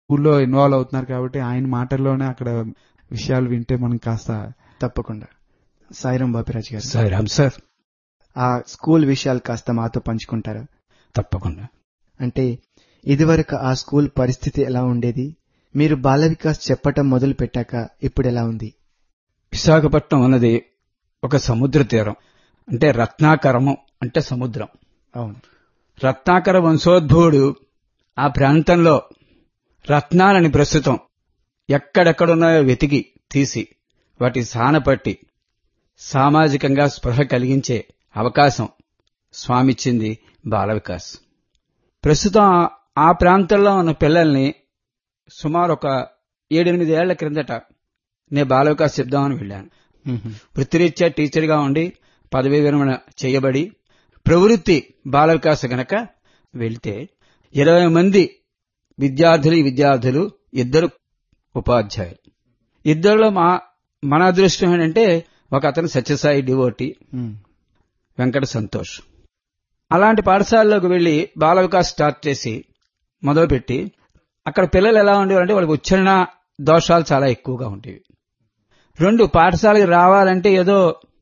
ఊళ్ళో ఇన్వాల్వ్ అవుతున్నారు కాబట్టి ఆయన మాటల్లోనే అక్కడ విషయాలు వింటే మనం కాస్త తప్పకుండా సాయిరాం బాపిరాజు గారు సాయిరామ్ సార్ ఆ స్కూల్ విషయాలు కాస్త మాతో పంచుకుంటారా తప్పకుండా అంటే ఇదివరకు ఆ స్కూల్ పరిస్థితి ఎలా ఉండేది మీరు బాల వికాస్ చెప్పటం మొదలు పెట్టాక ఇప్పుడు ఎలా ఉంది విశాఖపట్నం అన్నది ఒక సముద్ర తీరం అంటే రత్నాకరము అంటే సముద్రం అవును రత్నాకర వంశోద్భవుడు ఆ ప్రాంతంలో రత్నాలని ప్రస్తుతం ఎక్కడెక్కడున్నాయో వెతికి తీసి వాటి సానపట్టి సామాజికంగా స్పృహ కలిగించే అవకాశం స్వామిచ్చింది బాల వికాస్ ప్రస్తుతం ఆ- ఆ ప్రాంతంలో ఉన్న పిల్లల్ని సుమారు ఒక ఏడెనిమిది ఏళ్ల క్రిందట నేను బాల వికాస్ చెప్దామని వెళ్ళాను వృత్తిరీత్యా టీచర్గా ఉండి పదవీ విరమణ చేయబడి ప్రవృత్తి బాల వికాస గనక వెళ్తే ఇరవై మంది విద్యార్థులు విద్యార్థులు ఇద్దరు ఉపాధ్యాయులు ఇద్దరిలో మా మన అదృష్టం ఏంటంటే ఒక అతను సత్యసాయి డివోటి ఉమ్. వెంకట సంతోష్ అలాంటి పాఠశాలలోకి వెళ్లి బాల వికాస్ స్టార్ట్ చేసి మొదలుపెట్టి అక్కడ పిల్లలు ఎలా ఉండేవారంటే వాళ్ళకి ఉచ్చారణ దోషాలు చాలా ఎక్కువగా ఉండేవి రెండు పాఠశాలకు రావాలంటే ఏదో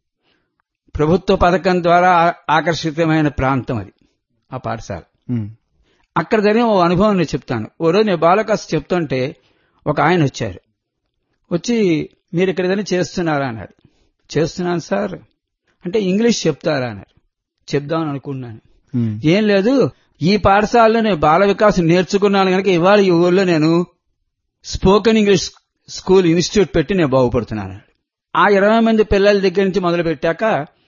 ప్రభుత్వ పథకం ద్వారా ఆ- ఆకర్షితమైన ప్రాంతం అది ఆ పాఠశాల ఉమ్. అక్కడ జరిగిన ఓ అనుభవం నేను చెప్తాను ఓ రోజు నేను బాలకాస్ చెప్తుంటే ఒక ఆయన వచ్చారు వచ్చి మీరు ఇక్కడ ఏదైనా చేస్తున్నారా అన్నాడు చేస్తున్నాను సార్ అంటే ఇంగ్లీష్ చెప్తారా అన్నారు చెప్దామని అనుకున్నాను ఉమ్. ఏం లేదు ఈ పాఠశాలలో నేను బాల వికాసం నేర్చుకున్నాను కనుక ఇవాళ ఈ ఊళ్ళో నేను స్పోకెన్ ఇంగ్లీష్ స్కూల్ ఇన్స్టిట్యూట్ పెట్టి నేను బాగుపడుతున్నాను ఆ ఇరవై మంది పిల్లల దగ్గర నుంచి మొదలు పెట్టాక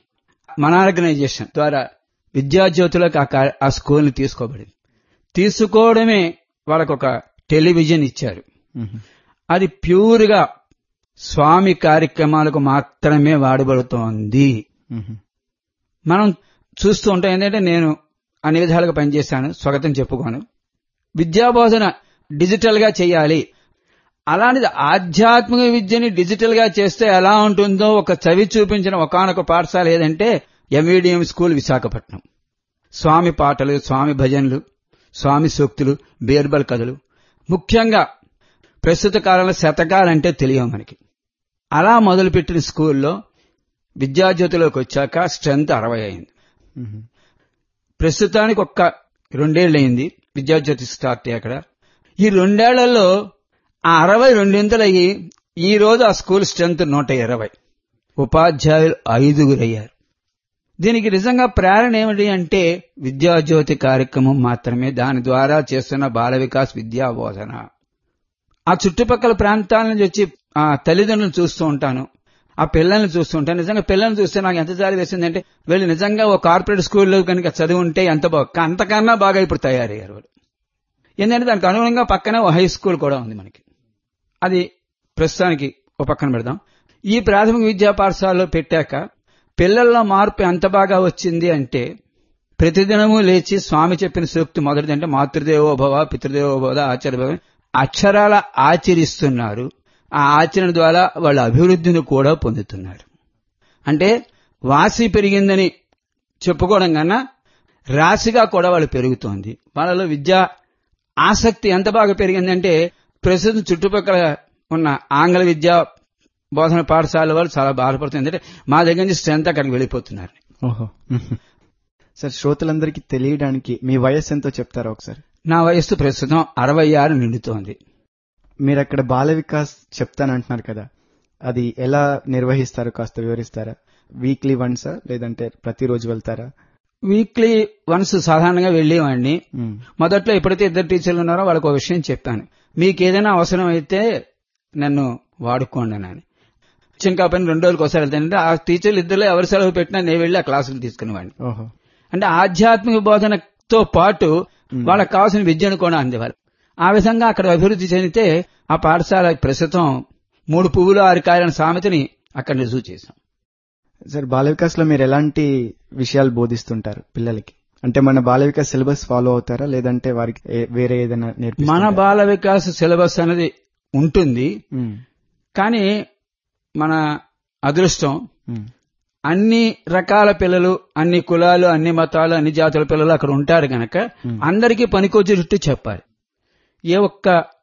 మన ఆర్గనైజేషన్ ద్వారా విద్యాజ్యోతులకు ఆ కా- ఆ స్కూల్ని తీసుకోబడింది తీసుకోవడమే వాళ్ళకు ఒక టెలివిజన్ ఇచ్చారు ఉమ్. అది ప్యూర్గా స్వామి కార్యక్రమాలకు మాత్రమే వాడబడుతోంది ఉమ్. మనం చూస్తూ ఉంటాం ఏంటంటే నేను అన్ని విధాలుగా పనిచేశాను స్వాగతం చెప్పుకోను విద్యాబోధన డిజిటల్ గా చేయాలి అలాంటిది ఆధ్యాత్మిక విద్యని డిజిటల్ గా చేస్తే ఎలా ఉంటుందో ఒక చవి చూపించిన ఒకనొక పాఠశాల ఏదంటే ఎంఈడిఎం స్కూల్ విశాఖపట్నం స్వామి పాటలు స్వామి భజనలు స్వామి సూక్తులు బీర్బల్ కథలు ముఖ్యంగా ప్రస్తుత కాలంలో శతకాలంటే తెలియవు మనకి అలా మొదలుపెట్టిన స్కూల్లో విద్యాజ్యోతిలోకి వచ్చాక స్ట్రెంత్ అరవై అయింది ఉమ్. ప్రస్తుతానికి ఒక్క రెండేళ్లయింది విద్యాజ్యోతి స్టార్ట్ అయ్యి అక్కడ ఈ రెండేళ్లలో ఆ అరవై రెండింతలయ్యి ఈ రోజు ఆ స్కూల్ స్ట్రెంత్ నూట ఇరవై ఉపాధ్యాయులు ఐదుగురు అయ్యారు దీనికి నిజంగా ప్రేరణ ఏమిటి అంటే విద్యాజ్యోతి కార్యక్రమం మాత్రమే దాని ద్వారా చేస్తున్న బాల వికాస్ విద్యా బోధన ఆ చుట్టుపక్కల ప్రాంతాల నుంచి వచ్చి ఆ తల్లిదండ్రులను చూస్తూ ఉంటాను ఆ పిల్లల్ని చూస్తూ ఉంటాను నిజంగా పిల్లల్ని చూస్తే నాకు ఎంత జాలి వేసిందంటే వీళ్ళు నిజంగా ఓ కార్పొరేట్ స్కూల్లో కనుక చదివి ఉంటే ఎంత బాగా అంతకన్నా బాగా ఇప్పుడు తయారయ్యారు వాళ్ళు ఏంటంటే దానికి అనుగుణంగా పక్కనే ఓ హై స్కూల్ కూడా ఉంది మనకి అది ప్రస్తుతానికి ఓ పక్కన పెడదాం ఈ ప్రాథమిక విద్యా పాఠశాలలో పెట్టాక పిల్లల్లో మార్పు ఎంత బాగా వచ్చింది అంటే ప్రతిదినము లేచి స్వామి చెప్పిన సూక్తి మొదటిది అంటే మాతృదేవో భవ పితృదేవో భవ ఆచార్య అక్షరాల ఆచరిస్తున్నారు ఆ ఆచరణ ద్వారా వాళ్ళ అభివృద్ధిని కూడా పొందుతున్నారు అంటే వాసి పెరిగిందని చెప్పుకోవడం కన్నా రాశిగా కూడా వాళ్ళు పెరుగుతోంది వాళ్ళలో విద్యా ఆసక్తి ఎంత బాగా పెరిగిందంటే ప్రస్తుతం చుట్టుపక్కల ఉన్న ఆంగ్ల విద్యా బోధన పాఠశాల వాళ్ళు చాలా బాధపడుతుంది ఎందుకంటే మా దగ్గర నుంచి స్ట్రెంత్ అక్కడికి వెళ్ళిపోతున్నారు ఓహో ఉమ్. సార్ శ్రోతలందరికీ తెలియడానికి మీ వయస్సు ఎంతో చెప్తారా ఒకసారి నా వయస్సు ప్రస్తుతం అరవై ఆరు నిండుతోంది మీరు అక్కడ బాల వికాస్ చెప్తానంటున్నారు కదా అది ఎలా నిర్వహిస్తారు కాస్త వివరిస్తారా వీక్లీ వన్సా లేదంటే ప్రతిరోజు వెళ్తారా వీక్లీ వన్స్ సాధారణంగా వెళ్ళేవాడిని ఉమ్. మొదట్లో ఎప్పుడైతే ఇద్దరు టీచర్లు ఉన్నారో వాళ్ళకి ఒక విషయం చెప్పాను మీకు ఏదైనా అవసరం అయితే నన్ను వాడుకోండి అని ఇంకా పని రెండు రోజులకు ఒకసారి వెళ్తానంటే ఆ టీచర్లు ఇద్దరు ఎవరి సెలవు పెట్టినా నేను వెళ్ళి ఆ క్లాసులు తీసుకునేవాడిని ఓహో అంటే ఆధ్యాత్మిక బోధనతో పాటు వాళ్ళకి కావాల్సిన విద్యను కూడా అందేవారు ఆ విధంగా అక్కడ అభివృద్ధి చెందితే ఆ పాఠశాల ప్రస్తుతం మూడు పువ్వులు ఆరు కాయలైన సామెతని అక్కడ రుజువు చేశాం సార్ బాల వికాస్ లో మీరు ఎలాంటి విషయాలు బోధిస్తుంటారు పిల్లలకి అంటే మన బాల వికాస్ సిలబస్ ఫాలో అవుతారా లేదంటే వారికి ఏ- వేరే ఏదైనా మన నేర్పిస్తారా బాల వికాస్ సిలబస్ అనేది ఉంటుంది ఉమ్. కానీ మన అదృష్టం ఉమ్. అన్ని రకాల పిల్లలు అన్ని కులాలు అన్ని మతాలు అన్ని జాతుల పిల్లలు అక్కడ ఉంటారు గనక అందరికీ పనికొచ్చేటట్టు చెప్పాలి ఏ ఒక్క